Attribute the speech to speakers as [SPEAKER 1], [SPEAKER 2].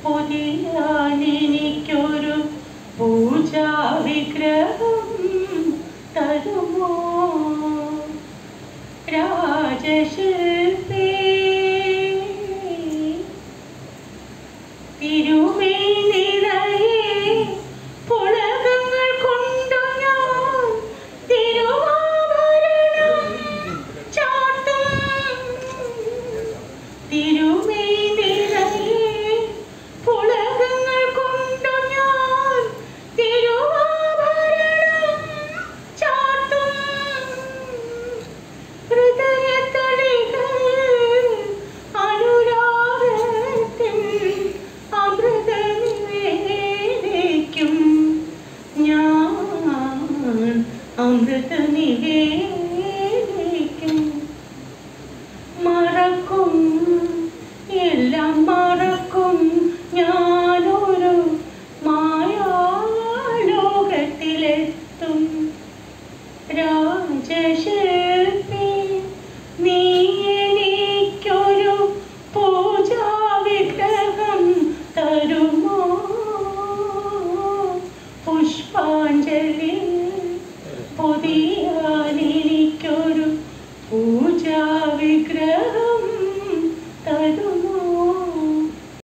[SPEAKER 1] പൊതിയാൻ എനിക്കൊരു പൂജാ വിഗ്രഹം തരുമോ രാജശില്പി തിരുമേനിറയെ പുളകങ്ങൾ കൊണ്ടു ഞാൻ തിരുവാഭരണം ചാർത്തും തിരുമേനിറയെ പുളകങ്ങൾ കൊണ്ടു ഞാൻ തിരുവാഭരണം ചാർത്തും ഹൃദയത്തളികൾ അനുരാഗത്തിൻ അമൃതനിവേദിക്കും ഞാൻ അമൃതനിവേദിക്കും മറക്കും എല്ലാം മറക്കും ഞാനൊരു മായാലോകത്തിലെത്തും രാജശില്പി നീ എനിക്കൊരു പൂജാ വിഗ്രഹം തരുമോ പുഷ്പാഞ്ജലി പുതിയ